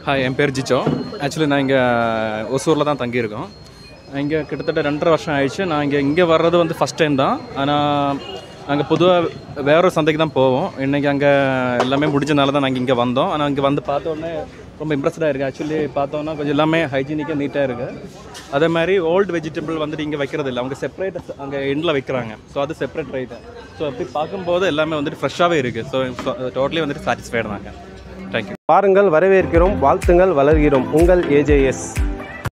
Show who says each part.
Speaker 1: hi என் பேர் ஜிச்சோ actually நான் இங்கே ஒசூரில் தான் தங்கியிருக்கோம் இங்கே கிட்டத்தட்ட ரெண்டரை வருஷம் ஆயிடுச்சு நான் இங்கே இங்கே வர்றது வந்து ஃபஸ்ட் டைம் தான் ஆனால் நாங்கள் பொதுவாக வேற ஒரு சந்தைக்கு தான் போவோம் இன்றைக்கி அங்கே எல்லாமே முடிஞ்சனால தான் நாங்கள் இங்கே வந்தோம் ஆனால் இங்கே வந்து பார்த்த உடனே ரொம்ப இம்ப்ரெஸ்டாக இருக்குது ஆக்சுவலி பார்த்தோன்னா கொஞ்சம் எல்லாமே ஹைஜீனிக்காக நீட்டாக இருக்குது அதே மாதிரி ஓல்டு வெஜிடபிள் வந்துட்டு இங்கே வைக்கிறது இல்லை அவங்க செப்பரேட் அங்கே எண்டில் வைக்கிறாங்க ஸோ அது செப்பரேட் ரேட்டு ஸோ அப்படி பார்க்கும்போது எல்லாமே வந்துட்டு ஃப்ரெஷ்ஷாகவே இருக்குது ஸோ டோட்டலி வந்துட்டு சாட்டிஸ்ஃபைடு நாங்கள் தேங்க்யூ
Speaker 2: பாருங்கள் வரவேற்கிறோம் வாழ்த்துங்கள் வளர்கிறோம் உங்கள் ஏஜேஎஸ்